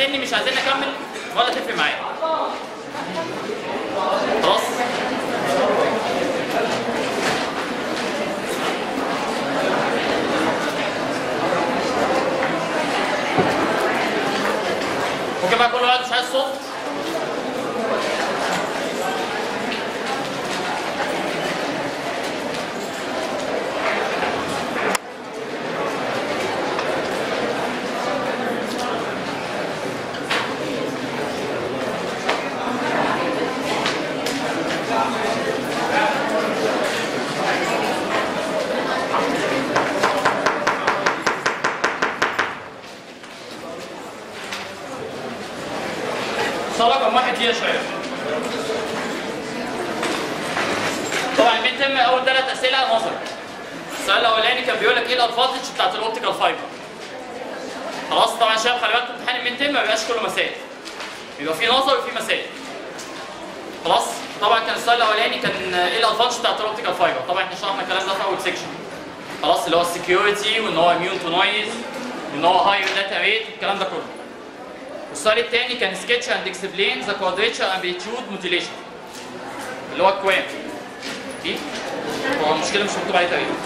مني مش عايزين نكمل ولا تفرق معايا خلاص ممكن بقى كل واحد مش عايز صوت سؤال رقم واحد دي يا شباب طبعا المين تم اول ثلاث اسئله نظري السؤال الاولاني كان بيقول لك ايه الادفانتج بتاعت الاوبتيكال فايبر خلاص طبعا يا شباب خلي بالكم امتحان المين تم ما بيبقاش كله مسائل بيبقى فيه نظري وفيه مسائل خلاص طبعا كان السؤال الاولاني كان ايه الادفانتج بتاعت الاوبتيكال فايبر طبعا احنا شرحنا الكلام ده في اول سيكشن خلاص اللي هو السكيورتي وان هو اميون تو نويز وان هو هاي داتا ريت والكلام ده كله والسؤال الثاني كان سكتش اند اكسبلين ذا كوادريتشر امبليتيود موتيليشن اللي هو الكوام دي هو المشكله مش مكتوب عليه تقريبا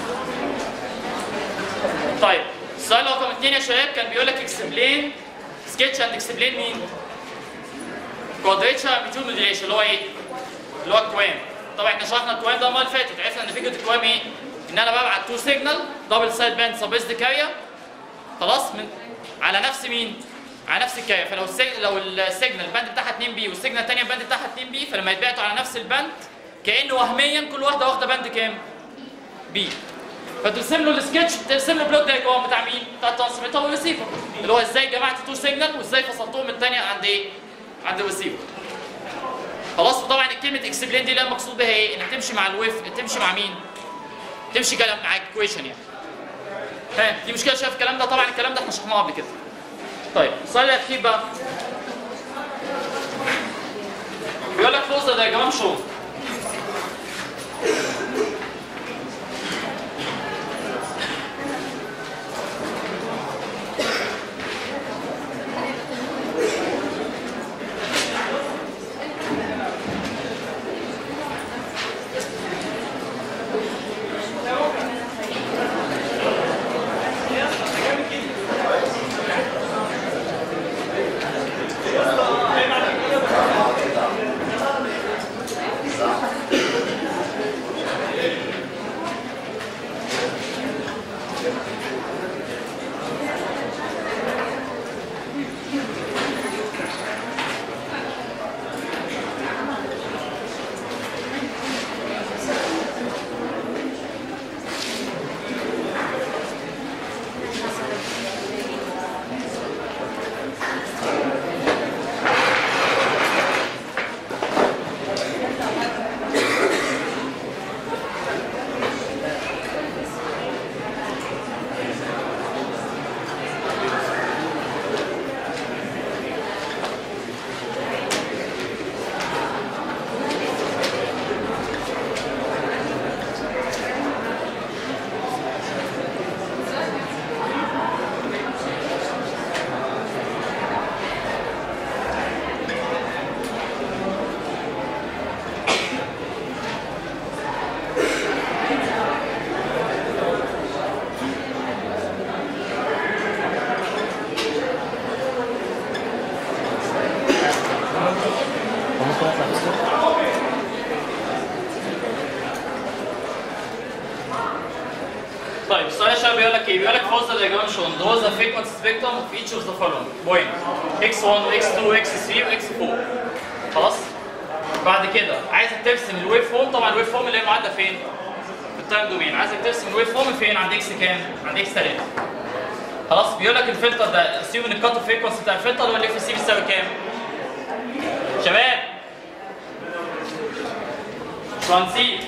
طيب السؤال رقم اثنين يا شباب كان بيقول لك اكسبلين سكتش اند اكسبلين مين؟ كوادريتشر امبليتيود موتيليشن اللي هو ايه؟ اللي هو الكوام طبعا احنا شرحنا الكوام ده المره اللي فاتت عرفنا ان فكره الكوام ايه؟ ان انا ببعت تو سيجنال دبل سايد باند سبيسد كارير خلاص من على نفس مين؟ على نفس الكارير فلو السيجنال لو السيجنال الباند بتاعها 2 بي والسيجنال الثانيه الباند بتاعها 2 بي فلما يتبعتوا على نفس الباند كانه وهميا كل واحده واخده باند كام؟ بي فترسم له السكتش ترسم له بلوك دايجرام بتاع مين؟ بتاع الترانسميتر والريسيفر اللي هو ازاي جمعت تو سيجنال وازاي فصلتهم من الثانيه عند ايه؟ عند الريسيفر خلاص وطبعا كلمه اكسبلين دي اللي المقصود بها ايه؟ انك تمشي مع الويف تمشي مع مين؟ تمشي كلام مع الكويشن يعني ها دي مشكله شايف الكلام ده طبعا الكلام ده احنا شرحناه قبل كده طيب السؤال الاخير بقى بيقول لك فرصه دايجرام شو طيب السؤال يا شباب بيقول لك ايه؟ بيقول لك فوز diagram shown draw the frequency spectrum of each of the following point x1 x2 x3 x4 خلاص؟ بعد كده عايزك ترسم الويف فورم طبعا الويف فورم اللي هي معادله فين؟ في التايم دومين عايزك ترسم الويف فورم فين؟ عند اكس كام؟ عند اكس 3 خلاص بيقول لك الفلتر ده اسيوم ان الكات فريكونسي بتاع الفلتر هو الاف سي بيساوي كام؟ شباب ترانزيت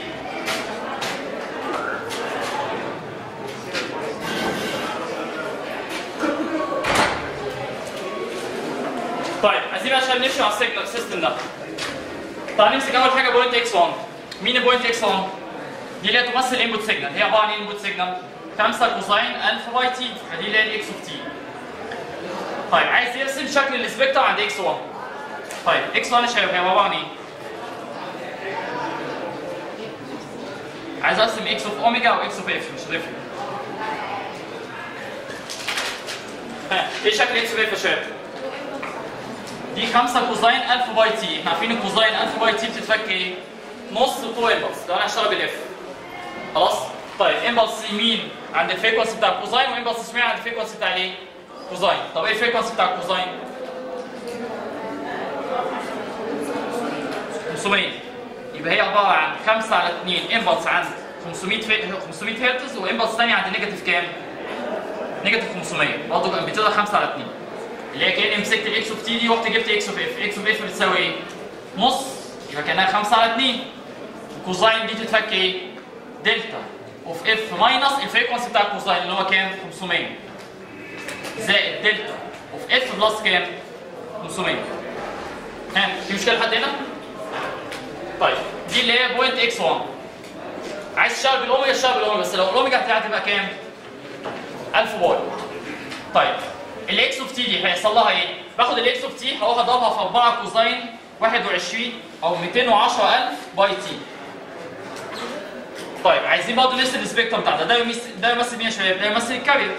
طيب عايزين بقى عشان نمشي على السيجنال سيستم ده تعال نمسك اول حاجه بوينت اكس 1 مين البوينت اكس 1 دي اللي هي تمثل الانبوت سيجنال هي عباره عن ايه الانبوت سيجنال 5 كوساين الفا باي تي فدي اللي هي الاكس اوف تي طيب عايز يرسم شكل السبيكتر عند اكس 1 طيب اكس 1 يا شباب هيبقى عباره عن ايه؟ عايز ارسم اكس اوف اوميجا او اكس اوف اف مش هتفرق ها ايه شكل اكس اوف اف يا شباب؟ دي 5 كوزاين 1000 باي تي احنا عارفين الكوزاين 1000 باي تي بتتفك ايه؟ نص تو امبلس لو انا هشتغل بالاف خلاص؟ طيب امبلس يمين عند الفريكونسي بتاع الكوزاين وامبلس شمال عند الفريكونسي بتاع الايه؟ كوزاين طب ايه الفريكونسي بتاع الكوزاين؟ 500 يبقى هي عباره عن 5 على 2 امبلس عند 500 في 500 هرتز وامبلس ثانيه عند نيجاتيف كام؟ نيجاتيف 500 برضه امبليتيودها 5 على 2 اللي هي كاني مسكت الاكس اوف تي دي ورحت جبت اكس اوف اف اكس اوف اف بتساوي ايه؟ نص يبقى كانها 5 على 2 الكوزاين دي تتفك ايه؟ دلتا اوف اف ماينس الفريكونسي بتاع الكوزاين اللي هو كام؟ 500 زائد دلتا اوف اف بلس كام؟ 500 ها في مشكله لحد هنا؟ طيب دي اللي هي بوينت اكس 1 عايز تشتغل بالاوميجا اشتغل بالاوميجا بس لو الاوميجا بتاعتي تبقى كام؟ 1000 باي طيب الاكس اوف تي دي هيحصل لها ايه؟ باخد الاكس اوف تي هروح اضربها في 4 كوزاين 21 او 210000 باي تي طيب عايزين برضه نرسم السبيكترم بتاعنا ده يمثل ده يمثل مين يا شباب؟ ده يمثل الكارير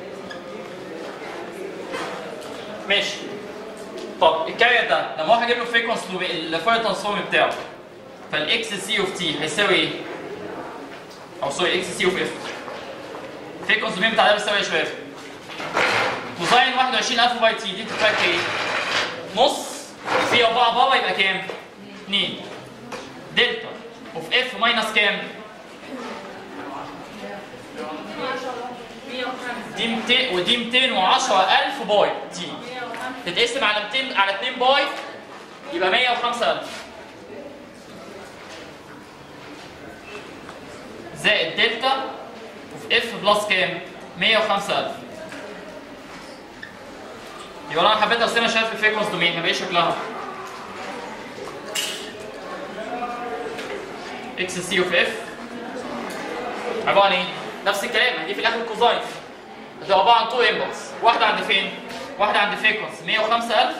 ماشي طب الكارير ده لما اروح اجيب له فريكونس الفاير ترانسفورم بتاعه فالاكس سي اوف تي هيساوي ايه؟ او سوري اكس سي اوف اف الفريكونس دومين بتاع ده بيساوي ايه يا شباب؟ كوزاين 21000 باي تي دي تتفك ايه؟ نص في 4 بابا يبقى كام؟ 2 دلتا اوف اف ماينس كام؟ دي 200 ودي 210000 باي تي تتقسم على 200 على 2 باي يبقى 105000 زائد دلتا اوف اف بلس كام؟ 105000 يبقى انا حبيت ارسمها شايف الفريكونس دومين ما بقاش شكلها اكس سي اوف اف عباره عن ايه؟ نفس الكلام دي في الاخر كوزاين هتبقى عباره عن تو امبلس واحده عند فين؟ واحده عند فريكونس 105000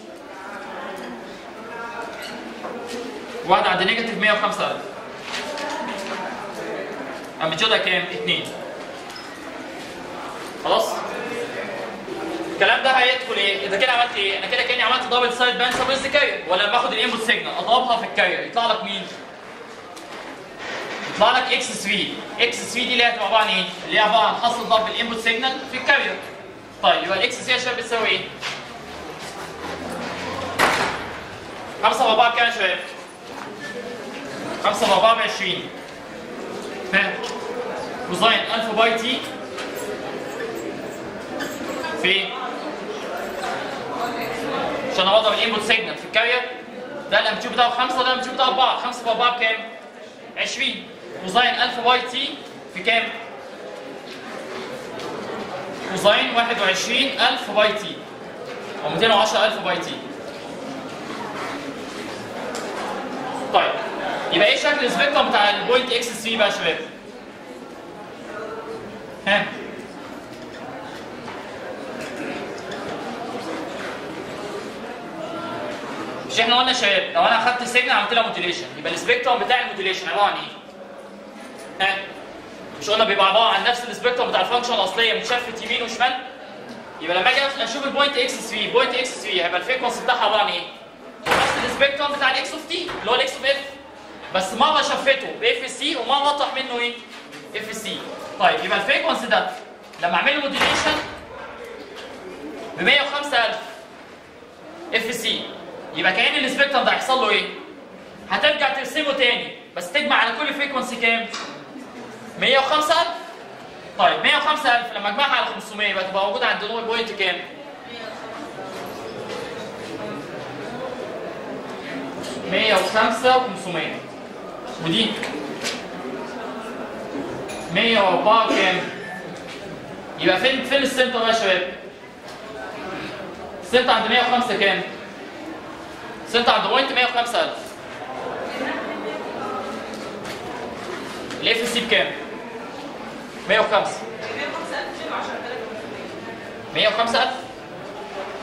واحده عند نيجاتيف 105000 امبليتيودها كام؟ 2 خلاص؟ الكلام ده هيدخل ايه؟ اذا كده عملت ايه؟ انا كده كاني عملت دبل سايد باند سبريس كارير ولا باخد الانبوت سيجنال اضربها في الكارير يطلع لك مين؟ يطلع لك اكس 3 اكس 3 دي اللي هي هتبقى عباره عن ايه؟ اللي هي عباره عن حصل ضرب الانبوت سيجنال في الكارير طيب يبقى الاكس 3 يا شباب بتساوي ايه؟ 5 في 4 بكام يا شباب؟ 5 في 4 ب 20 ها كوزاين 1000 باي تي في عشان اوضع الانبوت سيجنال في الكارير ده الامبليتيود بتاعه 5 ده الامبليتيود بتاعه 4 5 في 4 بكام؟ 20 كوزاين 1000 باي تي في كام؟ كوزاين 21000 باي تي او 210000 باي تي طيب يبقى ايه شكل السبيكترم بتاع البوينت اكس 3 بقى يا شباب؟ ها مش احنا قلنا يا شباب لو انا اخدت سيجنال عملت لها موتيليشن يبقى السبيكترم بتاع الموتيليشن عباره عن ايه؟ ها مش قلنا بيبقى عباره عن نفس السبيكترم بتاع الفانكشن الاصليه متشفت يمين وشمال يبقى لما اجي اشوف البوينت اكس 3 بوينت اكس 3 هيبقى الفريكونسي بتاعها عباره عن ايه؟ نفس السبيكترم بتاع الاكس اوف تي اللي هو الاكس اوف اف بس مره شفته باف سي ومره اطرح منه ايه؟ اف سي طيب يبقى الفريكونسي ده لما اعمل له موديليشن ب 105000 اف سي يبقى كأن السبيكترم ده هيحصل له ايه؟ هترجع ترسمه تاني بس تجمع على كل فريكونسي كام؟ 105000 طيب 105000 لما اجمعها على 500 يبقى تبقى موجوده عند نوع بوينت كام؟ مية وخمسة وخمسمية ودي مية وأربعة كام؟ يبقى فين فين السنتر بقى يا شباب؟ السنتر عند 105 كام؟ السنتر عند بوينت 105000 الاف سي بكام؟ 105 105000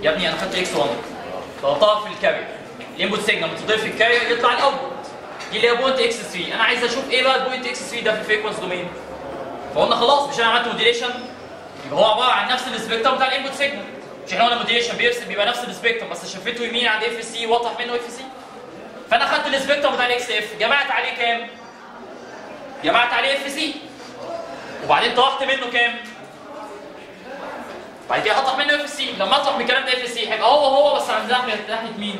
يا ابني انا خدت اكس 1 ضغطتها في الكارير الانبوت سيجنال بتضيف في الكارير يطلع الاوتبوت دي اللي هي بوينت اكس 3 انا عايز اشوف ايه بقى البوينت اكس 3 ده في الفريكونس دومين فقلنا خلاص مش انا عملت موديليشن يبقى هو عباره عن نفس السبيكترم بتاع الانبوت سيجنال مش احنا قلنا موديليشن بيرسم بيبقى نفس السبيكترم بس شفته يمين عند اف سي واضح منه اف سي فانا خدت السبيكترم بتاع الاكس اف جمعت عليه كام؟ جمعت عليه اف سي وبعدين طرحت منه كام؟ بعد كده هطرح منه اف سي لما اطرح من الكلام ده اف سي هيبقى هو هو بس عند ناحيه ناحيه مين؟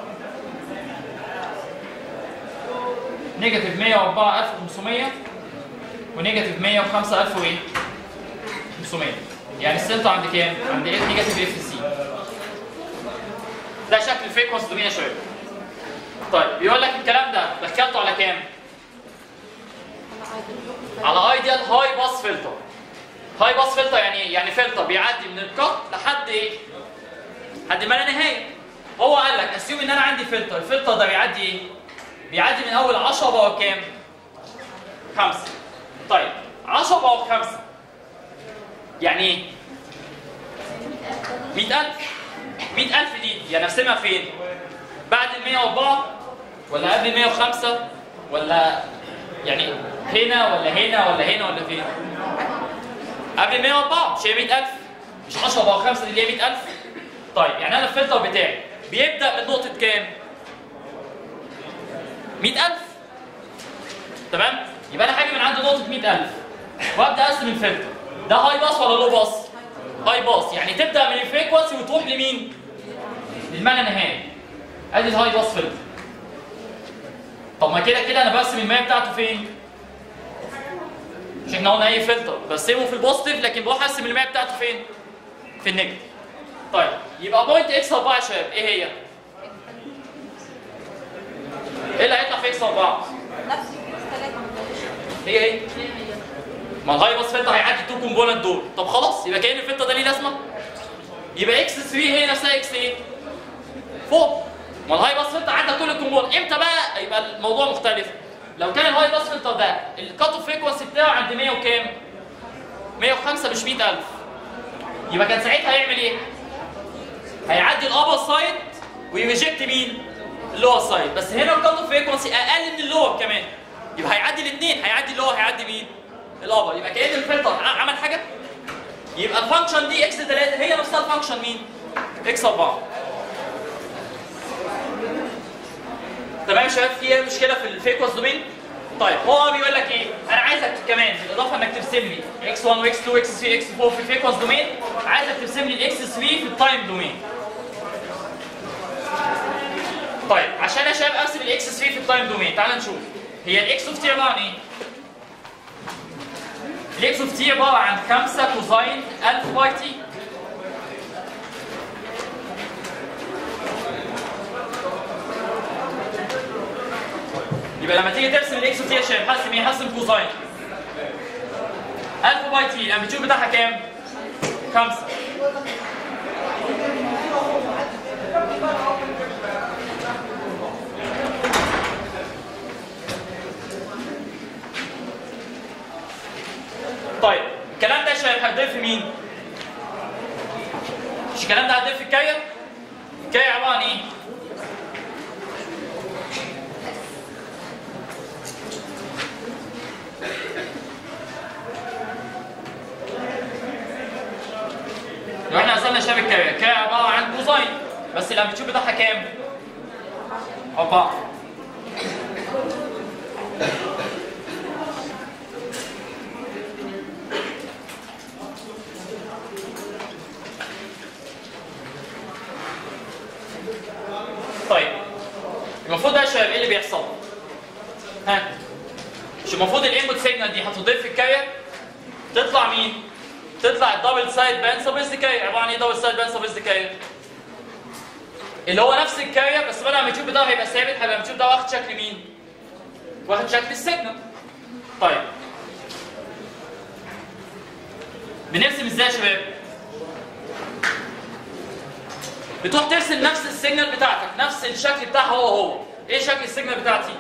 نيجاتيف 104500 ونيجاتيف 105000 وايه؟ 500 يعني السنتر عند كام؟ عند ايه نيجاتيف اف سي ده شكل الفريكونس دومين يا شباب طيب بيقول لك الكلام ده دخلته على كام؟ على ايديال هاي باس فلتر هاي باس فلتر يعني ايه؟ يعني فلتر بيعدي من الكت لحد ايه؟ لحد ما لا نهايه هو قال لك اسيوم ان انا عندي فلتر الفلتر ده بيعدي ايه؟ بيعدي من اول 10 باور كام؟ 5 طيب 10 باور 5 يعني ايه؟ 100000 100000 دي يعني نرسمها فين؟ بعد ال 104 ولا قبل ال 105 ولا يعني هنا ولا هنا ولا هنا ولا فين؟ قبل ال 104 مش هي 100000 مش 10 باور 5 دي اللي هي 100000 طيب يعني انا الفلتر بتاعي بيبدا من نقطه كام؟ 100000 تمام؟ يبقى انا هاجي من عند نقطه 100000 وابدا ارسم الفلتر ده هاي باس ولا لو باس؟ هاي باس يعني تبدا من الفريكونسي وتروح لمين؟ للما لا نهايه ادي الهاي باس فلتر طب ما كده كده انا برسم المايه بتاعته فين؟ مش احنا قلنا اي فلتر برسمه في البوزيتيف لكن بروح ارسم المايه بتاعته فين؟ في النيجاتيف طيب يبقى بوينت اكس 4 يا شباب ايه هي؟ ايه اللي هيطلع في اكس 4؟ نفس الكيس ثلاثة هي ايه؟ ما الهاي باس فلتر هيعدي التو كومبوننت دول طب خلاص يبقى كأن الفلتر ده ليه لازمه؟ يبقى اكس 3 هي نفسها اكس ايه؟ فوق ما الهاي باس فلتر عدى كل الكومبوننت امتى بقى يبقى الموضوع مختلف لو كان الهاي باس فلتر ده الكات اوف فريكونسي بتاعه عند 100 وكام 105 مش 100000 يبقى كان ساعتها هيعمل ايه هيعدي الابر سايد ويريجكت مين اللور سايد بس هنا الكات اوف فريكونسي اقل من اللور كمان يبقى هيعدي الاثنين هيعدي اللور هيعدي مين الابر يبقى كان الفلتر ع- عمل حاجه يبقى الفانكشن دي اكس 3 هي نفسها الفانكشن مين اكس 4 تمام يا شباب في اي مشكله في الفيكوس دومين طيب هو بيقول لك ايه انا عايزك كمان بالاضافه انك ترسم لي اكس 1 واكس 2 واكس 3 واكس 4 في الفيكوس دومين عايزك ترسم لي الاكس 3 في التايم دومين طيب عشان يا شباب ارسم الاكس 3 في التايم دومين تعال نشوف هي الاكس اوف تي عباره عن ايه الاكس اوف تي عباره عن 5 كوزاين 1000 باي تي يبقى لما تيجي ترسم الاكس اوف تي يا شباب هرسم ايه؟ هرسم كوزاين 1000 باي تي الامبليتيود بتاعها كام؟ 5 طيب الكلام ده يا شباب هيضيف في مين؟ مش الكلام ده هيضيف في الكاية؟ الكاية عبارة عن ايه؟ لو احنا وصلنا شباب الكاية، الكاية عبارة عن كوزاين بس الامبليتيود بتاعها كام؟ أربعة طيب المفروض بقى يا شباب ايه اللي بيحصل؟ ها مش المفروض الانبوت سيجنال دي هتضيف في الكارير تطلع مين؟ تطلع الدبل سايد باند سبيس كارير عباره عن ايه دبل سايد باند سبيس كارير؟ اللي هو نفس الكارير بس بدل ما اليوتيوب ده هيبقى ثابت هيبقى اليوتيوب ده واخد شكل مين؟ واخد شكل السيجنال طيب بنرسم ازاي يا شباب؟ بتروح ترسم نفس السيجنال بتاعتك نفس الشكل بتاعها هو هو ايه شكل السيجنال بتاعتي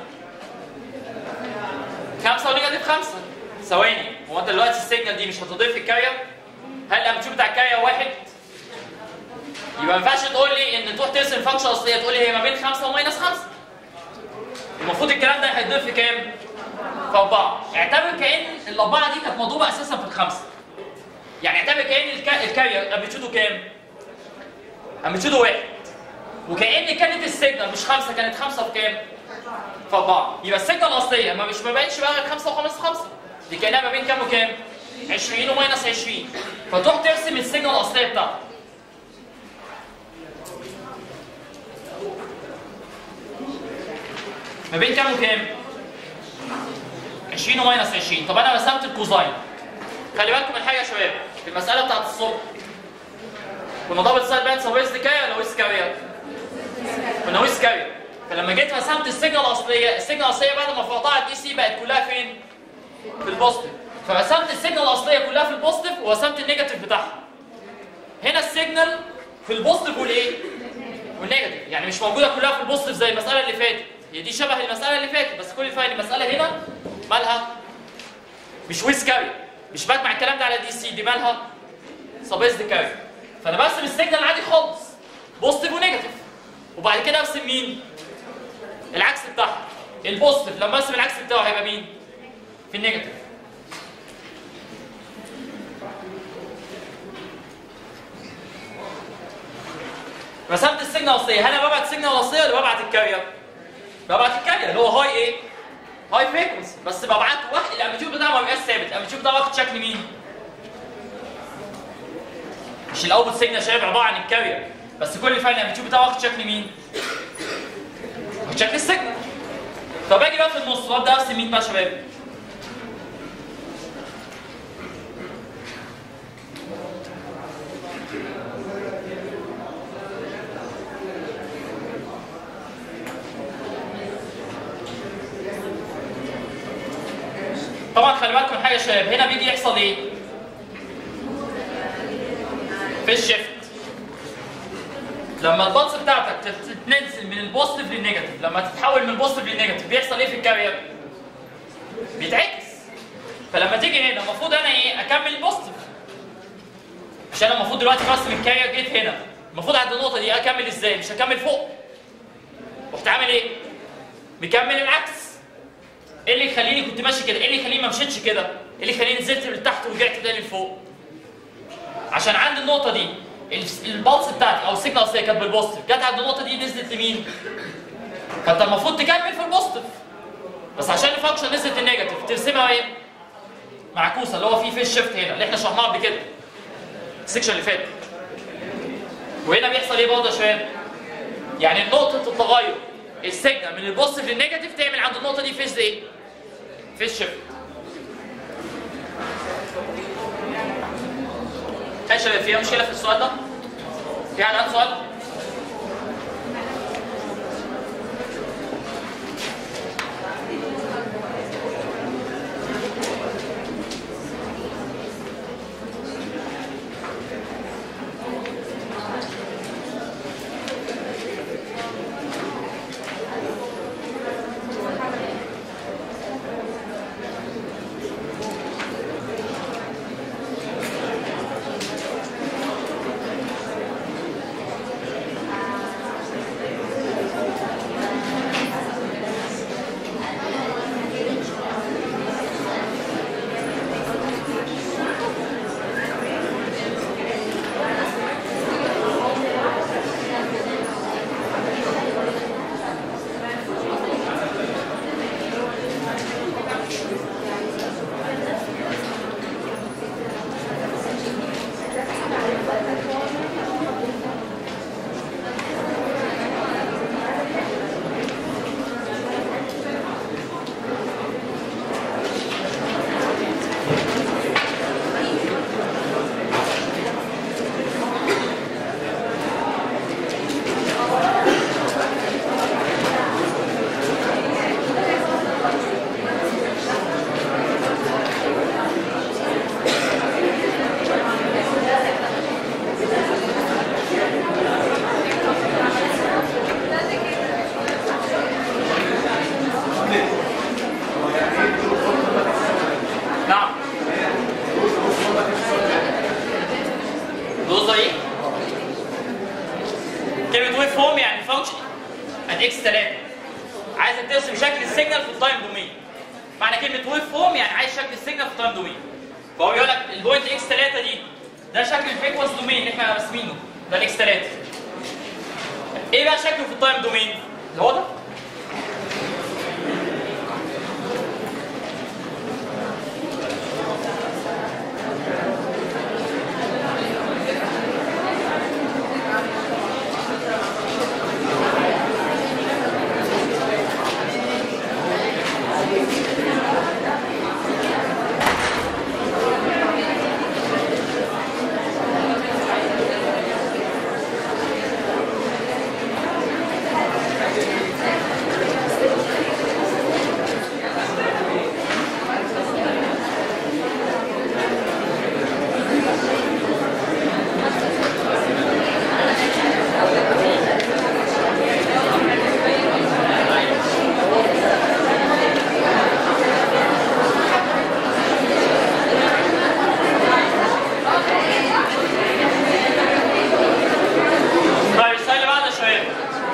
خمسة ونيجاتيف خمسة ثواني هو انت دلوقتي السيجنال دي مش هتضيف في الكارير هل الامبليتيود بتاع الكارير واحد يبقى ما ينفعش تقول لي ان تروح ترسم فانكشن اصليه تقول لي هي ما بين 5 وماينس 5 المفروض الكلام ده هيتضرب في كام؟ في 4 اعتبر كان الاربعه دي كانت مضروبه اساسا في الخمسه يعني اعتبر كان الكا... الكارير امبليتيودو كام؟ امبليتيودو واحد وكان كانت السيجنال مش خمسه كانت خمسه في كام؟ في 4 يبقى السيجنال الاصليه ما مش ما بقتش بقى 5 و5 5 دي كانها ما بين كام وكام؟ 20 وماينس 20 فتروح ترسم السيجنال الاصليه بتاعتك ما بين كام وكام؟ 20 وماينس 20 طب انا رسمت الكوزاين خلي بالكم من حاجه يا شباب في المساله بتاعت الصبح كنا دبل سايد باند سويس ديكايا ولا ويس كارير؟ كنا ويس كارير فلما جيت رسمت السيجنال الاصليه السيجنال الاصليه بعد ما فرطعت دي سي بقت كلها فين؟ في البوزيتيف فرسمت السيجنال الاصليه كلها في البوزيتيف ورسمت النيجاتيف بتاعها هنا السيجنال في البوزيتيف والايه؟ والنيجاتيف يعني مش موجوده كلها في البوزيتيف زي المساله اللي فاتت هي دي شبه المساله اللي فاتت بس كل الفرق المساله هنا مالها مش ويز كاري مش بجمع الكلام ده على دي سي دي مالها سبيس دي كاري فانا برسم السيجنال عادي خالص بوزيتيف ونيجاتيف وبعد كده ارسم مين؟ العكس بتاعها البوزيتيف لما ارسم العكس بتاعه هيبقى مين؟ في النيجاتيف رسمت السيجنال الاصليه هل انا ببعت السيجنال الاصليه ولا ببعت الكارير؟ ببعت الكارير اللي هو هاي ايه؟ هاي فريكونسي بس ببعته واحد الامبليتيود بتاعه ما بيبقاش ثابت الامبليتيود بتاعه واخد شكل مين؟ مش الاوتبوت سيجنال شايف عباره عن الكارير بس كل فرق الامبليتيود بتاعه واخد شكل مين؟ واخد شكل السيجنال طب اجي بقى في النص وابدا ارسم مين بقى يا شباب؟ طبعا خلي بالكم من حاجه يا شباب هنا بيجي يحصل ايه؟ في الشيفت لما البلس بتاعتك تتنزل من البوزيتيف للنيجاتيف لما تتحول من البوزيتيف للنيجاتيف بيحصل ايه في الكارير؟ بيتعكس فلما تيجي هنا المفروض انا ايه؟ اكمل البوزيتيف مش انا المفروض دلوقتي برسم الكارير جيت هنا المفروض عند النقطه دي اكمل ازاي؟ مش هكمل فوق رحت عامل ايه؟ مكمل العكس ايه اللي يخليني كنت ماشي كده؟ ايه اللي يخليني ما مشيتش كده؟ ايه اللي يخليني نزلت لتحت ورجعت تاني لفوق؟ عشان عند النقطة دي البلس بتاعتي او السيجنال اصليه كانت بالبوزيتيف، جت عند النقطة دي نزلت لمين؟ فانت المفروض تكمل في البوزيتيف. بس عشان الفانكشن نزلت النيجاتيف ترسمها ايه؟ معكوسة اللي هو في فيس شيفت هنا اللي احنا شرحناها قبل كده. السكشن اللي فات. وهنا بيحصل ايه برضه يا شباب؟ يعني نقطة التغير السيجنال من البوزيتيف للنيجاتيف تعمل عند النقطة دي فيس ايه؟ فيس شيفت. يا شباب فيها مشكلة في السؤال ده؟ في حد عنده سؤال؟ 3 عايزه ترسم شكل السيجنال في التايم دومين معنى كلمه ويف فورم يعني عايز شكل السيجنال في التايم دومين فهو بيقول لك البوينت اكس 3 دي ده شكل الفريكونس دومين اللي احنا راسمينه ده الاكس 3 ايه بقى شكله في التايم دومين؟ اللي هو ده طيب السؤال اللي بعده يا شباب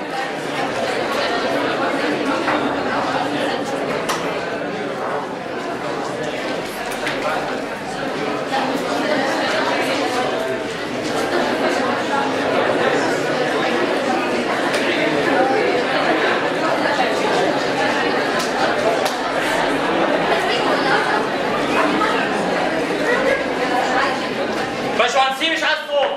باشمهندسين مش عايز صوت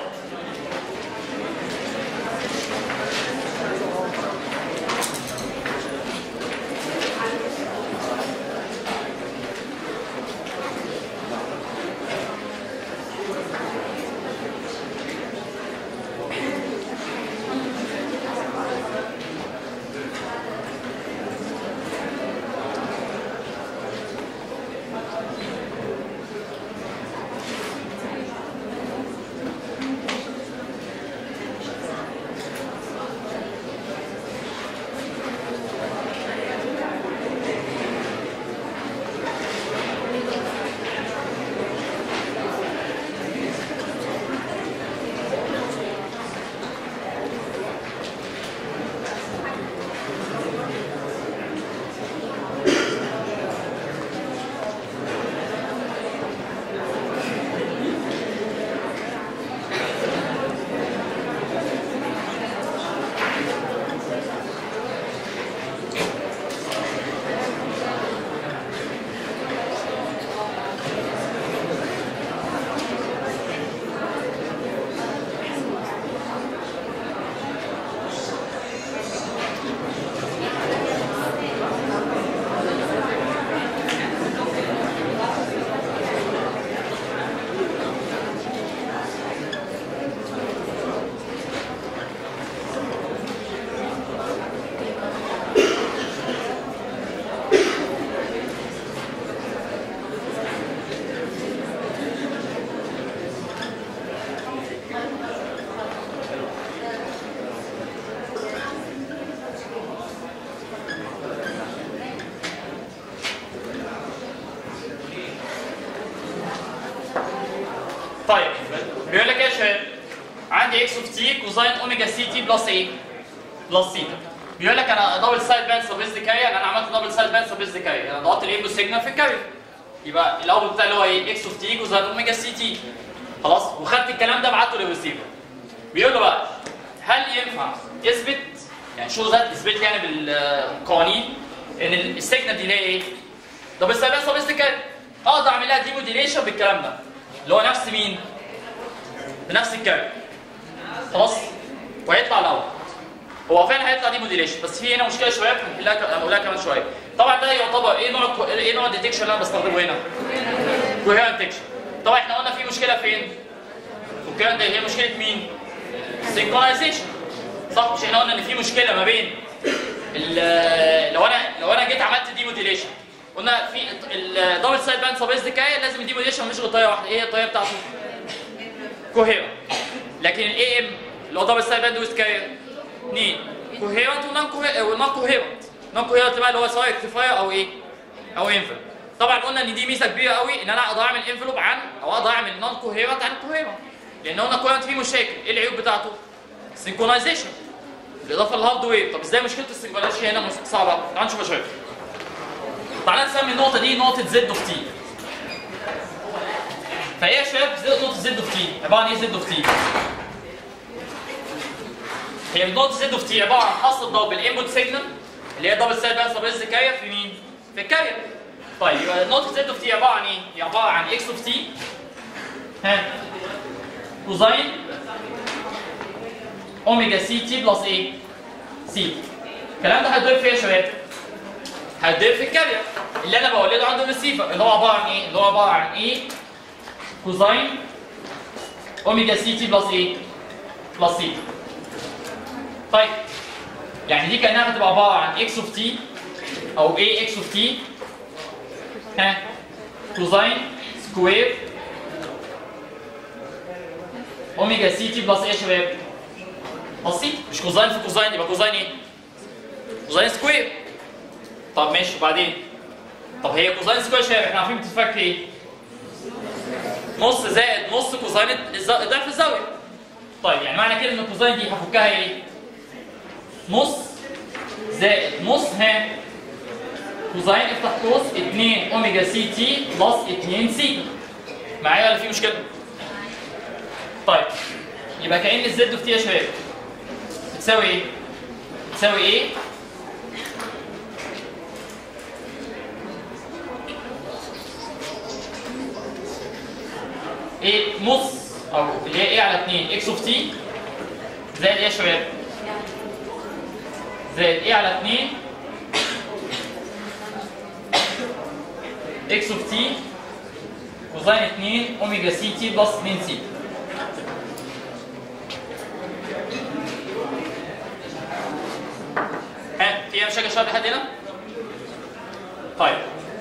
طيب بيقول لك ايه يا شباب عندي اكس اوف تي كوزاين اوميجا سي تي بلس ايه بلس سيتا بيقول لك انا دبل سايد باند سبيز كاري انا عملت دبل سايد باند سبيز كاري انا ضغطت الايمبو سيجنال في الكاري يبقى الاول بتاع اللي هو ايه اكس اوف تي كوزاين اوميجا سي تي خلاص وخدت الكلام ده بعته للريسيفر بيقول له بقى هل ينفع اثبت يعني شو ذات اثبت يعني بالقوانين ان السيجنال دي ليه ايه دبل سايد باند سبيز كاري اقدر اعمل لها ديموديليشن بالكلام ده اللي هو نفس مين بنفس الكاري خلاص وهيطلع الاول هو فعلا هيطلع دي موديليشن بس في هنا مشكله شويه هنحلها ك- هنقولها كمان شويه طبعا ده يعتبر ايه نوع الكو- ايه نوع الديتكشن اللي انا بستخدمه هنا كوهيرنت ديتكشن طبعا احنا قلنا في مشكله فين والكلام ده هي مشكله مين سينكرونايزيشن صح مش احنا قلنا ان في مشكله ما بين ال- لو انا لو انا جيت عملت دي موديليشن قلنا في الدبل سايد باند سبيس ديكاي لازم الدي موديليشن مش غير طريقه واحده ايه هي الطريقه بتاعته كوهيرنت لكن الاي ام اللي هو دبل سايد باند ويز كارير اثنين كوهيرنت ونون ونون كوهيرنت نون كوهيرنت بقى اللي هو سواء اكتفاير او ايه او انفل طبعا قلنا ان دي ميزه كبيره قوي ان انا اقدر اعمل انفلوب عن او اقدر اعمل نون كوهيرنت عن كوهيرنت لان قلنا كوهيرنت فيه مشاكل ايه العيوب بتاعته سينكرونايزيشن بالاضافه للهارد ويف طب ازاي مشكله السنجولاريتي هنا مس- صعبه تعال نشوف شويه تعال نسمي النقطه دي نقطه زد اوف تي فايه يا شباب زد- نقطه زد اوف تي عباره عن ايه زد اوف تي هي نقطه زد اوف تي عباره عن حاصل ضرب الانبوت سيجنال اللي هي دبل سايد بقى سبيس كارير في مين في الكارير طيب يبقى نقطه زد اوف تي عباره عن ايه هي عباره عن اكس اوف تي ها كوزاين اوميجا سي تي بلس ايه سي الكلام ده هيتضرب في ايه يا شباب هيتضرب في الكارير اللي انا بولده عند الريسيفر اللي هو عباره عن ايه اللي هو عباره عن ايه كوزاين اوميجا سي تي بلس ايه بلس سي طيب يعني دي كانها هتبقى عباره عن اكس اوف تي او ايه اكس اوف تي ها كوزاين سكوير اوميجا سي تي بلس ايه يا شباب بسيط مش كوزاين في كوزاين يبقى كوزاين ايه كوزاين سكوير طب ماشي وبعدين طب هي كوزاين سكوير يا شباب احنا عارفين بتتفك ايه نص زائد نص كوزاين الز- ضعف الزاويه طيب يعني معنى كده ان الكوزاين دي هفكها ايه نص زائد نص ها كوزاين افتح قوس 2 اوميجا سي تي بلس 2 سي معايا ولا في مشكله طيب يبقى كأن الزد اوف تي يا شباب بتساوي ايه؟ بتساوي ايه؟ ايه نص او اللي هي ايه على 2 اكس اوف تي زائد ايه يا شباب؟ زائد ايه على 2 اكس اوف تي كوزين 2 اوميجا سي تي بلس 2 سي ها في اي مشاكل شباب لحد هنا؟ طيب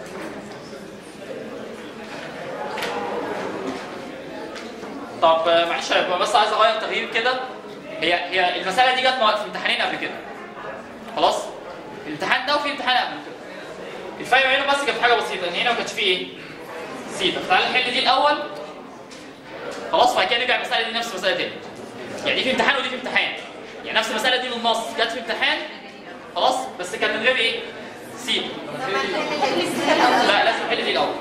طب آه، معلش يا شباب بس عايز اغير تغيير كده هي هي المساله دي جت مع- في امتحانين قبل كده خلاص الامتحان ده وفي امتحان قبل كده الفرق بينهم بس كان في حاجه بسيطه ان هنا ما كانش فيه ايه سيتا تعالى نحل دي الاول خلاص وبعد كده نرجع المساله دي نفس المساله تاني يعني دي في امتحان ودي في امتحان يعني نفس المساله دي من النص جت في امتحان خلاص بس كان من غير ايه سيتا لا لازم نحل دي الاول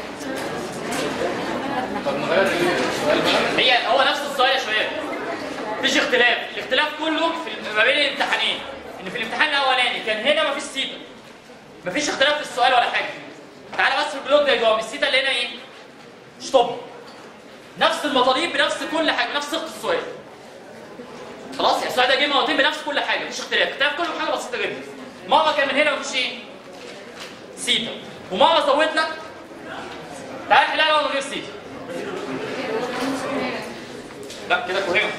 طب نغير السؤال بقى هي هو نفس السؤال يا شباب مفيش اختلاف الاختلاف كله في ما بين الامتحانين ان في الامتحان الاولاني كان هنا مفيش سيتا مفيش اختلاف في السؤال ولا حاجه تعالى بس في البلوك دايجرام السيتا اللي هنا ايه شطب نفس المطالب بنفس كل حاجه بنفس صيغه السؤال خلاص يعني السؤال ده جه مرتين بنفس كل حاجه مفيش اختلاف اختلاف كله في حاجه بسيطه جدا مره كان من هنا مفيش ايه سيتا ومره زود لك تعالى نحلها الاول من غير سيتا لا كده كوهيرنت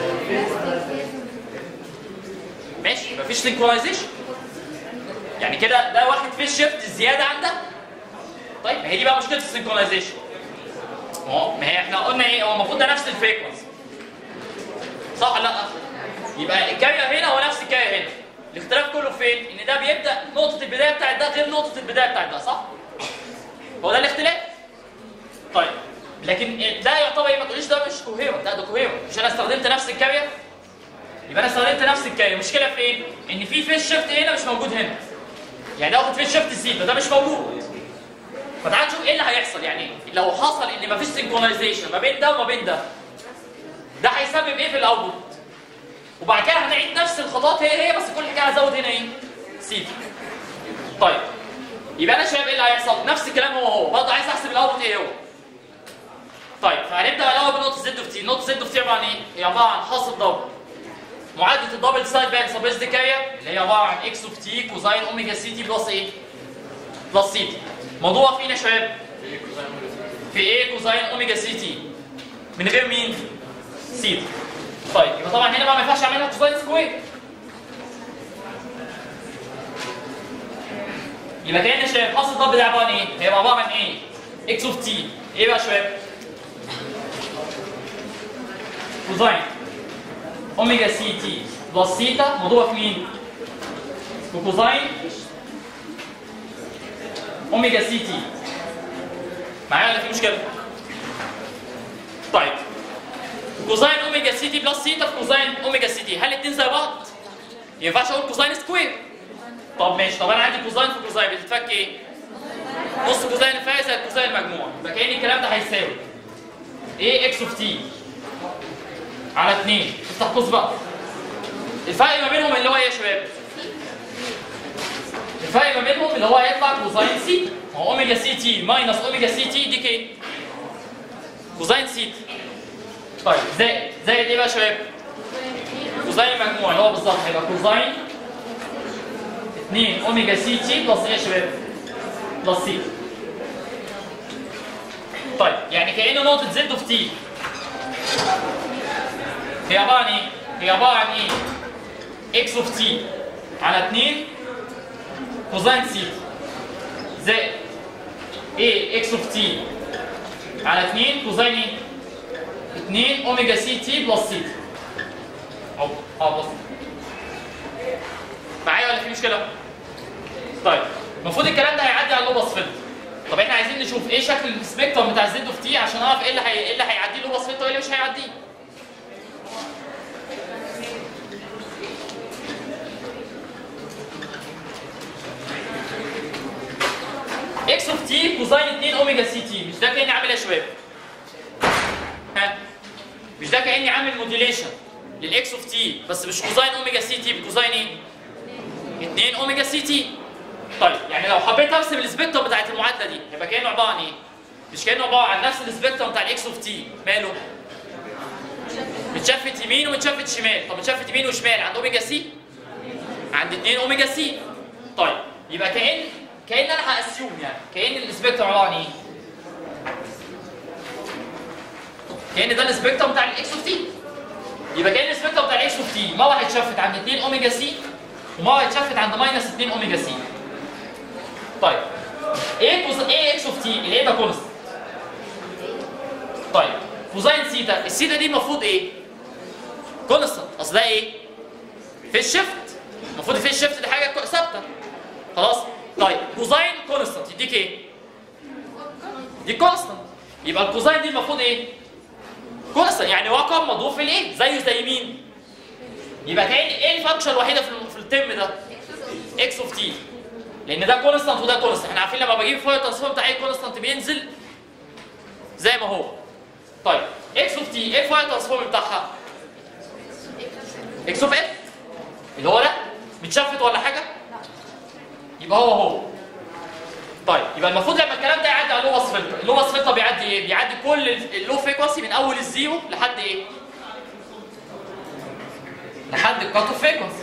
ماشي مفيش سينكرونايزيشن يعني كده ده واخد فيس شيفت زياده عن ده طيب ما هي دي بقى مشكله السينكرونايزيشن ما هو ما هي احنا قلنا ايه هو المفروض ده نفس الفريكونسي صح ولا لا يبقى الكارير هنا هو نفس الكارير هنا الاختلاف كله فين ان ده بيبدا نقطه البدايه بتاعت ده غير نقطه البدايه بتاعت ده صح هو ده الاختلاف طيب لكن ده يعتبر ايه ما تقوليش ده مش كوهيرنت لا ده كوهيرنت مش انا استخدمت نفس الكارير يبقى انا استخدمت نفس الكارير المشكله في ايه ان في فيس شيفت هنا مش موجود هنا يعني ده واخد فيس شيفت زيرو ده مش موجود فتعال نشوف ايه اللي هيحصل يعني لو حصل ان مفيش سينكرونايزيشن ما بين ده وما بين ده ده هيسبب ايه في الاوتبوت وبعد كده هنعيد نفس الخطوات هي هي بس كل حاجه هزود هنا ايه سيتا طيب يبقى انا شايف ايه اللي هيحصل نفس الكلام هو هو برضه عايز احسب الاوتبوت ايه هو طيب فهنبدا الاول بنقطه زد اوف تي نقطه زد اوف تي عباره عن ايه هي عباره عن حاصل ضرب معادله الدبل سايد باند سبيس دي كارير اللي هي عباره عن اكس اوف تي كوزاين اوميجا سي تي بلس ايه بلس سي تي موضوع فين يا شباب في ايه كوزاين اوميجا سي تي من غير مين سي تي طيب يبقى طبعا هنا بقى ما ينفعش اعملها كوزاين سكوير يبقى كان يا شباب حاصل ضرب ده عباره عن ايه هيبقى عباره عن ايه اكس اوف تي ايه بقى يا شباب كوزاين اوميجا سي تي بلس سيتا مضروبه في مين؟ في كوزاين اوميجا سي تي معايا ولا في مشكله؟ طيب كوزاين اوميجا سي تي بلس سيتا في كوزاين اوميجا سي تي هل الاثنين زي بعض؟ ينفعش اقول كوزاين سكوير طب ماشي طب انا عندي كوزاين في كوزاين بتتفك ايه؟ نص كوزاين الفارق زائد كوزاين المجموع يبقى كأن الكلام ده هيساوي ايه اكس اوف تي على 2 افتح قوس بقى الفرق ما بينهم اللي هو ايه يا شباب؟ الفرق ما بينهم اللي هو هيطلع كوزاين سيتا هو اوميجا سي تي ماينس اوميجا سي تي دي كي كوزاين سيتا طيب زائد زائد ايه بقى يا شباب؟ كوزاين المجموع اللي هو بالظبط هيبقى كوزاين 2 اوميجا سي تي بلس ايه يا شباب؟ بلس سي طيب يعني كأنه نقطة زد اوف تي هي عبارة عن ايه؟ هي عبارة عن ايه؟ اكس اوف تي على 2 كوزاين سيتا زائد ايه اكس اوف تي على 2 كوزاين ايه؟ 2 اوميجا سي تي بلس سيتا اهو اه بص معايا ولا في مشكلة؟ طيب المفروض الكلام ده هيعدي على اللوبس فيلتر طب احنا عايزين نشوف ايه شكل السبيكترم بتاع الزد اوف تي عشان اعرف ايه اللي هي... ايه اللي هيعديه اللوبس فيلتر وايه اللي مش هيعديه اكس اوف تي كوزاين 2 اوميجا سي تي مش ده كاني عامل ايه يا شباب؟ ها مش ده كاني عامل موديليشن للاكس اوف تي بس مش كوزاين اوميجا سي تي بكوزاين ايه؟ 2 اوميجا سي تي طيب يعني لو حبيت ارسم السبيكترم بتاعت المعادله دي يبقى كانه عباره عن ايه؟ مش كانه عباره عن نفس السبيكترم بتاع الاكس اوف تي ماله؟ متشفت يمين ومتشفت شمال طب متشفت يمين وشمال عند اوميجا سي عند 2 اوميجا سي طيب يبقى كان كان انا هاسيوم يعني كان السبيكترم عباره عن ايه؟ كان ده السبيكترم بتاع الاكس اوف تي يبقى كان السبيكترم بتاع الاكس اوف تي مره هيتشفت عند 2 اوميجا سي ومره هيتشفت عند ماينس 2 اوميجا سي طيب ايه كوز ايه اكس اوف تي اللي هي ده كونست طيب كوزاين سيتا السيتا دي المفروض ايه كونستنت اصل ده ايه في الشيفت المفروض في الشيفت دي حاجه ثابته خلاص طيب كوزاين كونستنت يديك ايه دي كونستنت يبقى الكوزاين دي المفروض ايه كونستنت يعني رقم مضروب في الايه زيه زي مين يبقى كان ايه الفانكشن الوحيده في في الترم ده اكس اوف تي لان ده كونستانت وده كونستانت احنا عارفين لما بجيب فاير ترانسفورم بتاع اي كونستانت بينزل زي ما هو طيب اكس اوف تي ايه الفاير ترانسفورم بتاعها اكس اوف اف اللي هو ده متشفت ولا حاجه يبقى هو هو طيب يبقى المفروض لما الكلام ده يعدي على اللو فلتر اللو فلتر بيعدي ايه بيعدي كل اللو فريكونسي من اول الزيرو لحد ايه لحد الكات اوف فريكونسي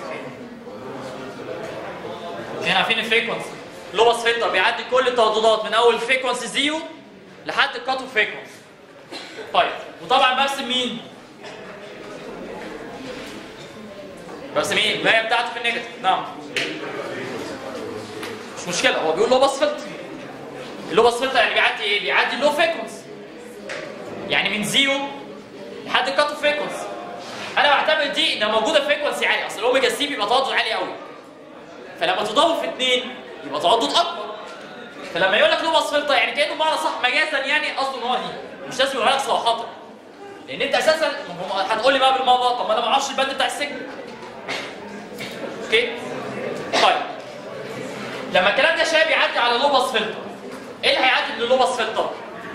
احنا عارفين الفريكونسي لوبس فلتر بيعدي كل الترددات من اول فريكونسي زيرو لحد الكات اوف فريكونسي طيب وطبعا برسم مين؟ برسم مين؟ الباقيه بتاعته في النيجاتيف نعم مش مشكله هو بيقول لوبس فلتر اللوبس فلتر يعني بيعدي ايه؟ بيعدي اللو فريكونسي يعني من زيرو لحد الكات اوف فريكونسي انا بعتبر دي انها موجوده فريكونسي عالي اصل الاوميجا سي بيبقى تردد عالي قوي فلما تضربه في اثنين يبقى تردد اكبر فلما يقول لك له بص فلتر يعني كانه بمعنى صح مجازا يعني قصده ان هو دي مش لازم يقول لك صراحه لان انت اساسا هتقول لي بقى بالمره طب ما انا ما اعرفش البند بتاع السجن اوكي طيب لما الكلام ده شاب يعدي على لوبس فلتر ايه اللي هيعدي من اللوبس فلتر؟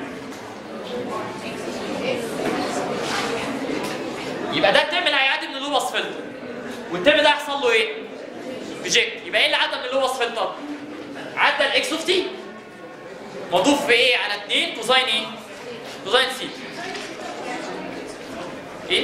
يبقى ده الترم اللي هيعدي من اللوبس فلتر والترم ده هيحصل له ايه؟ ريجكت يبقى ايه اللي عدى من اللوبس فلتر؟ عدى الاكس اوف تي مضروب في ايه على 2 كوزاين ايه؟ كوزاين سي ايه؟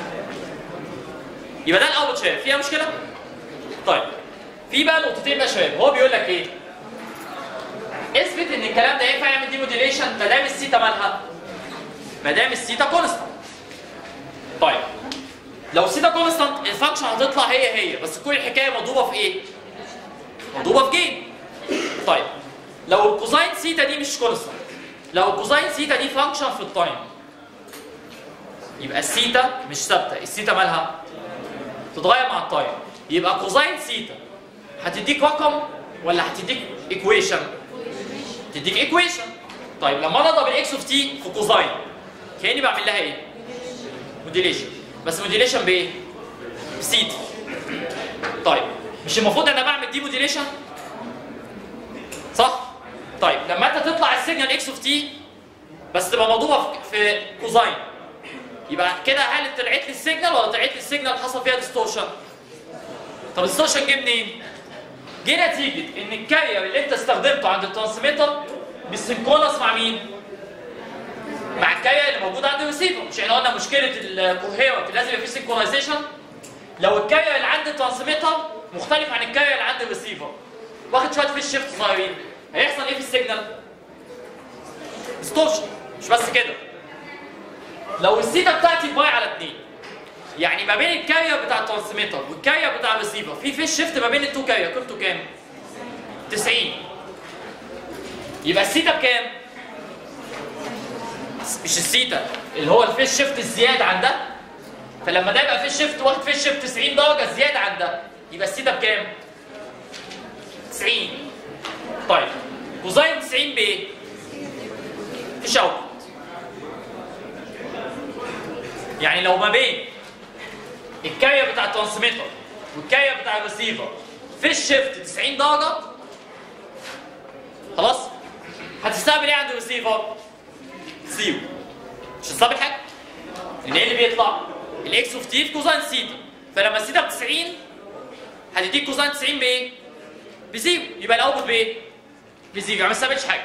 يبقى ده الاول شباب فيها مشكله؟ طيب في بقى نقطتين بقى شباب هو بيقول لك ايه؟ اثبت ان الكلام ده ينفع يعمل دي موديليشن ما دام السيتا مالها؟ ما دام السيتا كونستانت طيب لو سيتا كونستانت الفانكشن هتطلع هي هي بس كل الحكايه مضروبه في ايه؟ مضروبه في جيم طيب لو الكوزاين سيتا دي مش كونستانت لو الكوزاين سيتا دي فانكشن في التايم يبقى السيتا مش ثابته السيتا مالها تتغير مع التايم يبقى كوزاين سيتا هتديك رقم ولا هتديك ايكويشن تديك ايكويشن طيب لما انا اضرب الاكس اوف تي في كوزاين كاني بعمل لها ايه موديليشن بس موديليشن بايه بسيتا طيب مش المفروض انا بعمل دي موديليشن صح طيب لما انت تطلع السيجنال اكس اوف تي بس تبقى مضروبه في- في كوزاين يبقى كده هل طلعت لي السيجنال ولا طلعت لي السيجنال حصل فيها ديستورشن طب الديستورشن جه منين جه نتيجه ان الكارير اللي انت استخدمته عند الترانسميتر بالسنكرونس مع مين مع الكارير اللي موجود عند الريسيفر مش احنا قلنا مشكله الكوهيرنت لازم يبقى فيه سنكرونايزيشن لو الكارير اللي عند الترانسميتر مختلف عن الكارير اللي عند الريسيفر واخد شويه في شيفت صغيرين هيحصل ايه في السيجنال ديستورشن مش بس كده لو السيتا بتاعتي باي على 2 يعني ما بين الكارير بتاع الترانسميتر والكارير بتاع الريسيفر في فيش شيفت ما بين التو كارير قيمته كام 90 يبقى السيتا بكام مش السيتا اللي هو الفيش شيفت الزياده عن ده فلما ده يبقى فيش شيفت واخد فيش شيفت 90 درجه زياده عن ده يبقى السيتا بكام 90 طيب كوزاين 90 بايه فيش اوت يعني لو ما بين الكارير بتاع الترانسميتر والكارير بتاع الريسيفر في الشيفت 90 درجه خلاص هتستقبل ايه عند الريسيفر؟ زيرو مش هتستقبل حاجه لان ايه اللي بيطلع؟ الاكس اوف تي في كوزاين سيتا فلما السيتا ب 90 هتديك كوزاين 90 بايه؟ بزيرو يبقى الاوتبوت بايه؟ بزيرو يعني ما استقبلش حاجه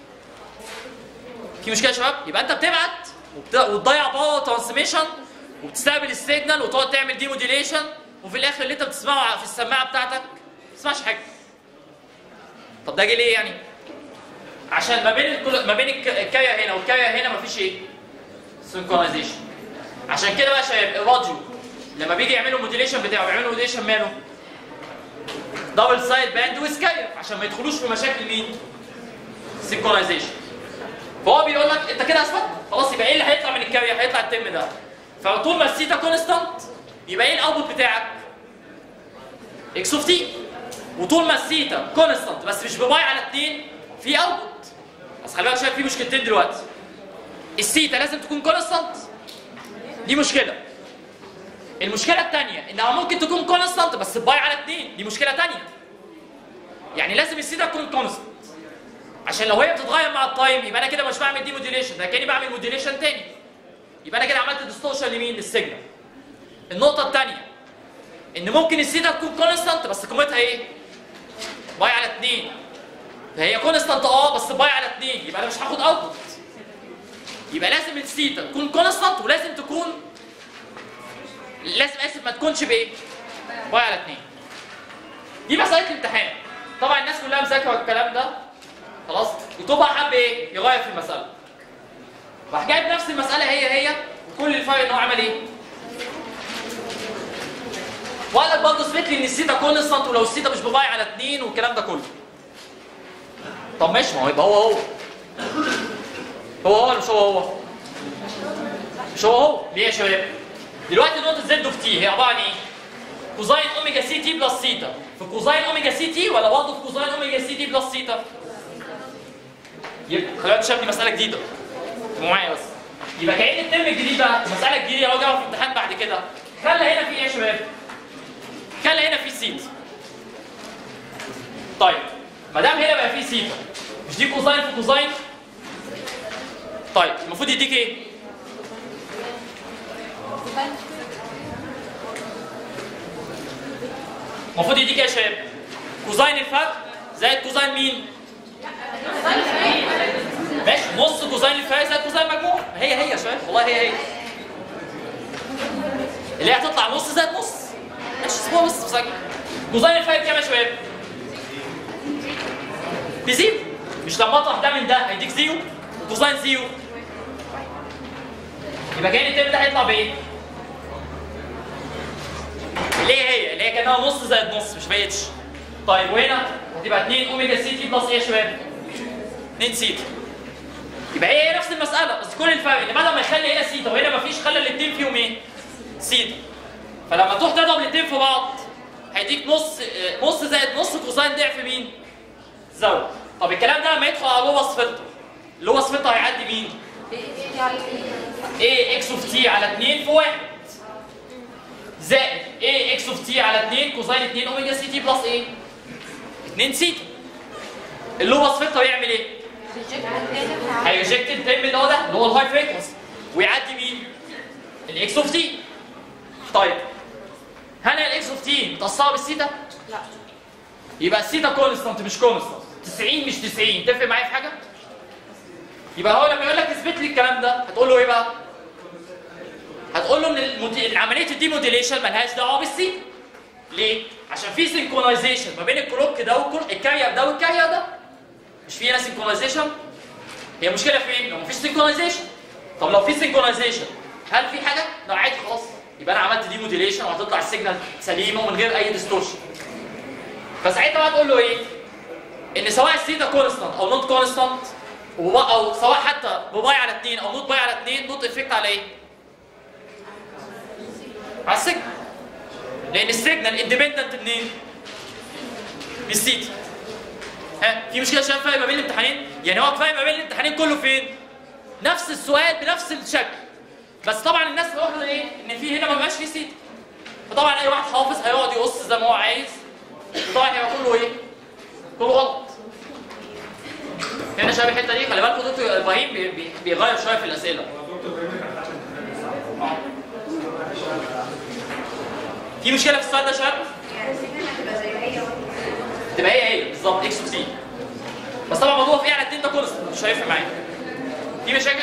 في مشكله يا شباب؟ يبقى انت بتبعت وبت... وتضيع باور ترانسميشن وبتستقبل السيجنال وتقعد تعمل دي موديليشن وفي الاخر اللي انت بتسمعه في السماعه بتاعتك ما تسمعش حاجه. طب ده جه ليه يعني؟ عشان ما بين الكل... ما بين الك- الكارير هنا والكارير هنا مفيش ايه؟ سنكرونايزيشن. عشان كده بقى يا شباب الراديو لما بيجي يعملوا موديليشن بتاعه بيعملوا موديليشن ماله؟ دبل سايد باند ويز كارير عشان ما يدخلوش في مشاكل مين؟ سنكرونايزيشن. فهو بيقول لك انت كده اثبت خلاص يبقى ايه اللي هيطلع من الكارير هيطلع التم ده فطول ما السيتا كونستانت يبقى ايه الاوتبوت بتاعك اكس اوف تي وطول ما السيتا كونستانت بس مش بباي على 2 في اوتبوت بس خلي بالك شايف في مشكلتين دلوقتي السيتا لازم تكون كونستانت دي مشكله المشكله الثانيه انها ممكن تكون كونستانت بس باي على 2 دي مشكله ثانيه يعني لازم السيتا تكون كونستانت عشان لو هي بتتغير مع التايم يبقى انا كده مش بعمل دي موديليشن ده كاني بعمل موديليشن تاني يبقى انا كده عملت ديستورشن لمين للسيجنال النقطه الثانيه ان ممكن السيتا تكون كونستانت بس قيمتها ايه باي على 2 فهي كونستانت اه بس باي على 2 يبقى انا مش هاخد اوتبوت يبقى لازم السيتا تكون كونستانت ولازم تكون لازم اسف ما تكونش بايه باي على 2 دي مساله الامتحان طبعا الناس كلها مذاكره الكلام ده خلاص يطوبها حب ايه يغير في المساله راح جايب نفس المساله هي هي وكل الفرق ان هو عمل ايه وقال لك برضه اثبت لي ان السيتا كونستانت ولو السيتا مش ببايع على 2 والكلام ده كله طب ماشي ما هو يبقى هو هو هو هو ولا مش هو هو مش هو هو ليه يا شباب دلوقتي نقطه زد اوف تي هي عباره عن ايه كوزاين اوميجا سي تي بلس سيتا في كوزاين اوميجا سي تي ولا برضه في كوزاين اوميجا سي تي بلس سيتا يبقى خلي بالك شايف دي مساله جديده انتوا معايا بس يبقى كأن الترم الجديد بقى المساله الجديده اهو جاوا في امتحان بعد كده خلى هنا في ايه يا شباب؟ خلى هنا في سيتا طيب ما دام هنا بقى في سيتا مش دي كوزاين في كوزاين طيب المفروض يديك ايه؟ المفروض يديك ايه يا شباب؟ كوزاين الفرق زائد كوزاين مين؟ ماشي نص كوزاين الفرق زائد كوزاين المجموع ما هي هي يا شباب والله هي هي اللي هي هتطلع نص زائد نص ماشي اسبوع بس بس كوزاين الفرق كام يا شباب؟ بزيرو مش لما اطرح ده من ده هيديك زيرو وكوزاين زيرو يبقى كان الترم ده هيطلع بايه؟ اللي هي هي اللي هي كانها نص زائد نص مش بقتش طيب وهنا هتبقى 2 اوميجا سي تي بلس ايه يا شباب؟ 2 سيتا يبقى هي هي نفس المساله بس كل الفرق ان بدل ما يخلي هنا سيتا وهنا مفيش خلى الاثنين فيهم ايه؟ سيتا فلما تروح تضرب الاثنين في بعض هيديك نص آه، نص زائد نص كوساين ضعف مين؟ زاويه طب الكلام ده لما يدخل على لوبس فلتر لوبس فلتر هيعدي مين؟ ايه اكس اوف تي على 2 في 1 زائد ايه اكس اوف تي على 2 كوزين 2 اوميجا سي تي بلس ايه 2 سيتا اللوبس فلتر يعمل ايه هيريجكت الترم اللي هو ده اللي هو الهاي فريكونسي ويعدي مين الاكس اوف تي طيب هل الاكس اوف تي متاثره بالسيتا لا يبقى السيتا كونستانت مش كونستانت 90 مش 90 تفرق معايا في حاجه يبقى هو لما يقول لك اثبت لي الكلام ده هتقول له ايه بقى هتقول له ان المود- عمليه الديموديليشن ملهاش دعوه بالسيتا ليه عشان في سينكرونايزيشن ما بين الكلوك ده والكلوك الكارير ده والكارير ده مش في هنا سينكرونايزيشن هي المشكله فين لو مفيش سينكرونايزيشن طب لو في سينكرونايزيشن هل في حاجه لا عادي خلاص يبقى انا عملت ديموديليشن وهتطلع السيجنال سليمه ومن غير اي ديستورشن فساعتها بقى تقول له ايه ان سواء السيتا كونستانت او نوت كونستانت او سواء حتى بباي على 2 او نوت باي على 2 نوت افكت على ايه على السيجنال لان السيجنال اندبندنت منين من السيتا ها في مشكله شايف فرق ما بين الامتحانين يعني هو كفايه ما بين الامتحانين كله فين نفس السؤال بنفس الشكل بس طبعا الناس واخده ايه ان في هنا ما بقاش في سيتا فطبعا اي واحد حافظ هيقعد يقص زي ما هو عايز طبعا هيبقى كله ايه كله غلط هنا شايف الحته دي خلي بالكم دكتور ابراهيم بي- بي- بيغير شويه في الاسئله آه. في مشكله في السؤال ده يا شباب تبقى هي هي بالظبط اكس وسي بس طبعا الموضوع في على الاتنين ده كونستنت مش هيفرق معايا في مشاكل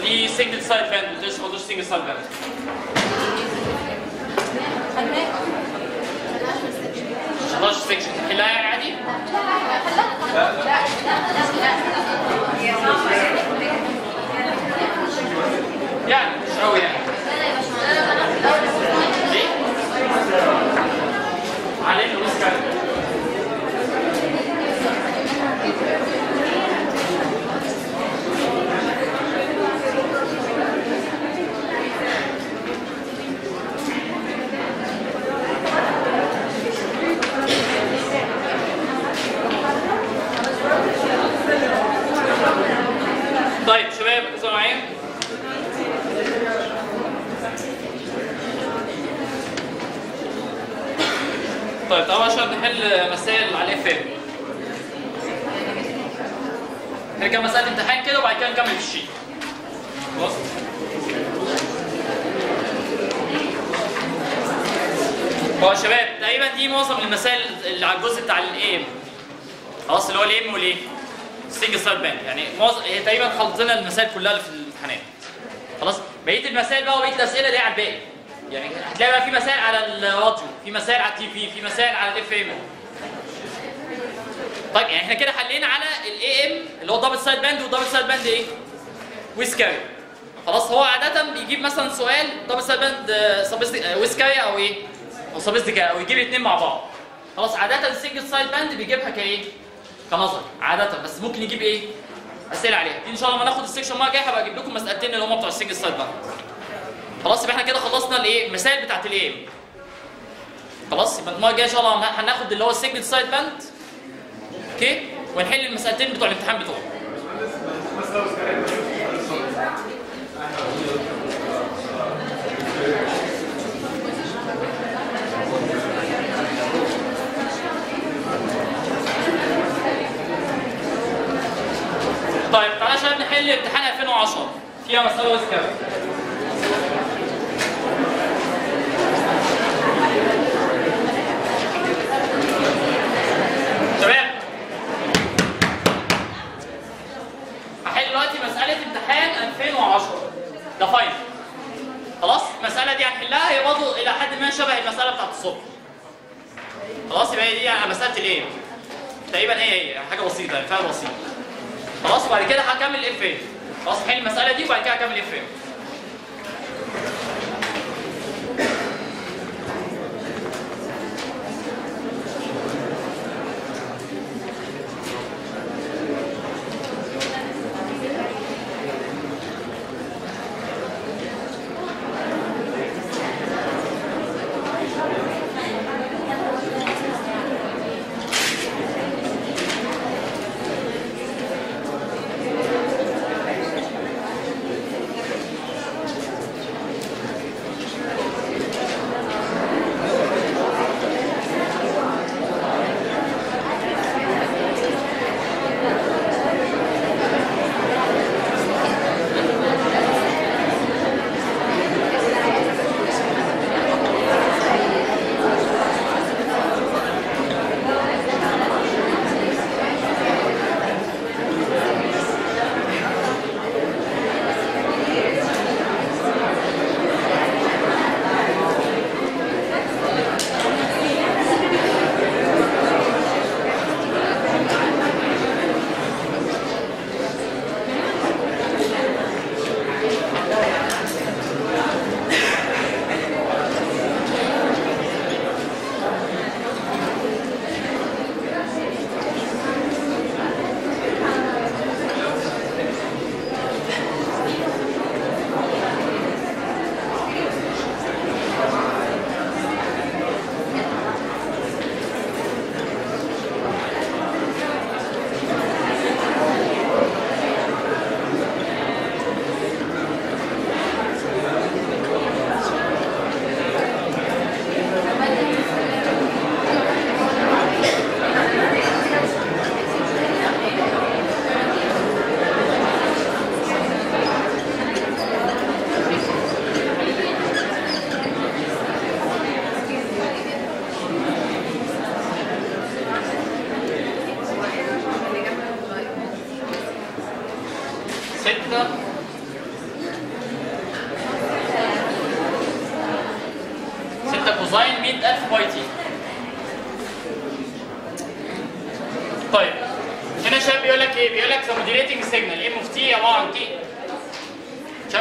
دي سنجل سايد باند لسه ما قلتوش سنجل سايد باند مش 11 سكشن تحلها يعني عادي يعني مش قوي يعني ليه؟ علينا بس كده طيب شباب ركزوا معايا طيب طبعا عشان نحل مسائل على اف ام احنا كام مسألة امتحان كده وبعد كده نكمل في الشيت خلاص هو يا شباب تقريبا دي معظم المسائل اللي على الجزء بتاع الايم خلاص اللي هو الايم والايه سنجل سايد باند يعني معظم هي تقريبا خلصنا المسائل كلها اللي في الامتحانات خلاص بقيه المسائل بقى وبقيه الاسئله دي على الباقي يعني هتلاقي بقى في مسائل على الراديو في مسائل على التي في في مسائل على الاف ام طيب يعني احنا كده حلينا على الاي ام اللي هو دبل سايد باند ودبل سايد باند ايه ويز كاري خلاص هو عاده بيجيب مثلا سؤال دبل سايد باند ويز كاري او ايه او سبيستيكا او يجيب الاثنين مع بعض خلاص عاده السنجل سايد باند بيجيبها كايه كنظر عاده بس ممكن يجيب ايه اسئله عليها دي ان شاء الله لما ناخد السكشن المره الجايه هبقى اجيب لكم مسالتين اللي هم بتوع السنجل سايد باند خلاص يبقى احنا كده خلصنا الايه المسائل بتاعت الايه خلاص يبقى المره الجايه ان شاء الله هناخد اللي هو السنجل سايد باند اوكي ونحل المسالتين بتوع الامتحان بتوعه طيب تعالى يا شباب نحل امتحان 2010 فيها مسألة بس كده شباب هحل دلوقتي مسألة امتحان 2010 ده فاينل خلاص المسألة دي هنحلها هي برضه إلى حد ما شبه المسألة بتاعت الصبح خلاص يبقى هي دي على مسألة الايه؟ تقريبا هي هي حاجة بسيطة يعني فرق بسيط خلاص وبعد كده هكمل اف ام خلاص هحل المسألة دي وبعد كده هكمل اف ام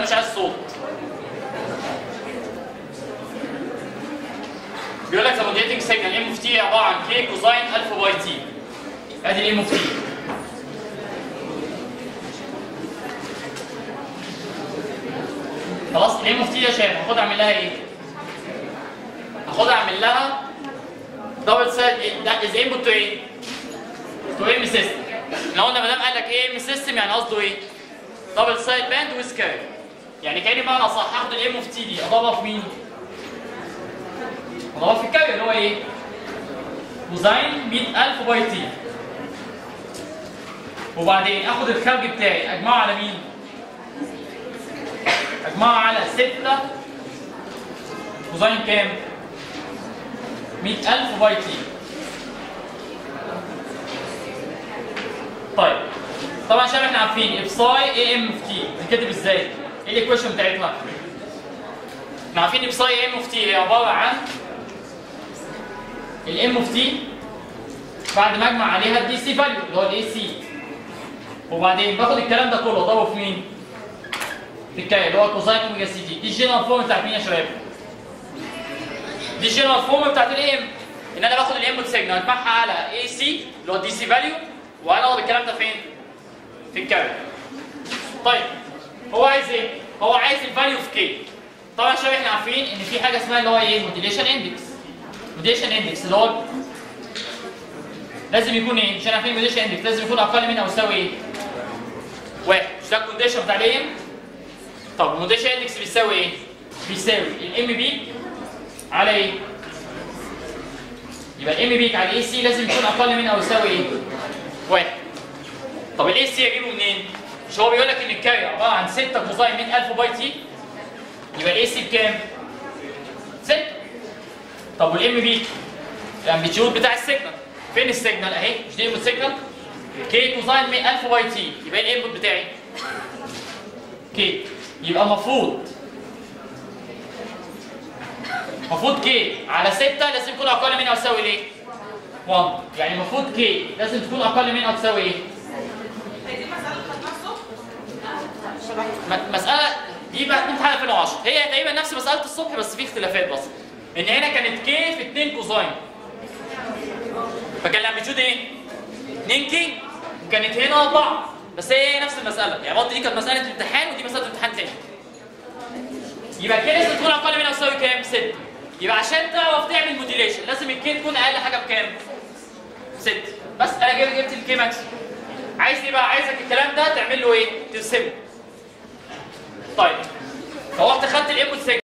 مش عايز صوت بيقول لك ذا موديتنج سيجنال ام اوف تي عباره عن كي كوزاين الفا باي تي ادي الام اوف تي خلاص الام اوف تي يا شباب هاخدها اعمل لها ايه؟ هاخدها اعمل لها دبل سايد ده از انبوت تو ايه؟ تو ام سيستم لو قلنا ما دام قال لك ايه ام سيستم يعني قصده ايه؟ دبل سايد باند ويز كاري يعني كاني بقى انا صح هاخد الام اوف تي دي اضربها في مين؟ اضربها في الكاري اللي هو ايه؟ كوزاين 100000 باي تي وبعدين اخد الخارج بتاعي اجمعه على مين؟ اجمعه على 6 كوزاين كام؟ 100000 باي تي طيب طبعا شباب احنا عارفين ابساي اي ام اوف تي بتتكتب ازاي؟ ايه الايكويشن بتاعتها؟ احنا عارفين ابساي اي ام اوف تي هي عباره عن الام اوف تي بعد ما اجمع عليها الدي سي فاليو اللي هو الاي سي وبعدين باخد الكلام ده كله اضربه في مين؟ في الكاي اللي هو كوزاين اوميجا سي دي دي الجنرال فورم بتاعت مين يا شباب؟ دي الجنرال فورم بتاعت الام ان انا باخد الانبوت سيجنال اجمعها على اي سي اللي هو الدي سي فاليو وانا اخد الكلام ده فين؟ في الكاري طيب هو عايز ايه؟ هو عايز الفاليو في كي طبعا يا شباب احنا عارفين ان في حاجه اسمها اللي هو ايه؟ موديليشن اندكس موديليشن اندكس اللي هو لازم يكون ايه؟ مش احنا عارفين موديليشن اندكس لازم يكون اقل من او يساوي ايه؟ واحد مش ده الكونديشن بتاع الايه؟ طب الموديليشن اندكس بيساوي ايه؟ بيساوي الام بي على ايه؟ يبقى الام بي على الاي سي لازم يكون اقل من او يساوي ايه؟ واحد طب الاي سي اجيبه منين؟ مش هو بيقول لك ان الكاري عباره عن 6 كوزاين من 1000 باي تي يبقى الاي سي بكام؟ 6 طب والام بي؟ الامبليتيود بتاع السيجنال فين السيجنال اهي مش دي انبوت سيجنال كي كوزاين من 1000 باي تي يبقى ايه الانبوت بتاعي؟ كي يبقى المفروض المفروض كي على 6 لازم يكون اقل من او يساوي ايه؟ 1 يعني المفروض كي لازم تكون اقل من او تساوي ايه؟ هي دي مسألة خدناها الصبح؟ م- مسألة دي بقى امتحان 2010 هي تقريبا نفس مسألة الصبح بس في اختلافات بس ان هنا كانت كي في 2 كوزاين فكان الامبليتيود ايه؟ 2 كي وكانت هنا 4 بس هي هي نفس المسألة يعني برضه دي كانت مسألة امتحان ودي مسألة امتحان تاني يبقى كي لازم تكون اقل من او تساوي كام؟ 6 يبقى عشان تعرف تعمل موديليشن لازم الكي تكون اقل حاجة بكام؟ 6 بس انا جبت جبت الكي ماكس عايز ايه بقى؟ عايزك الكلام ده تعمل له ايه؟ ترسمه طيب فروحت خدت الانبوت سيجنال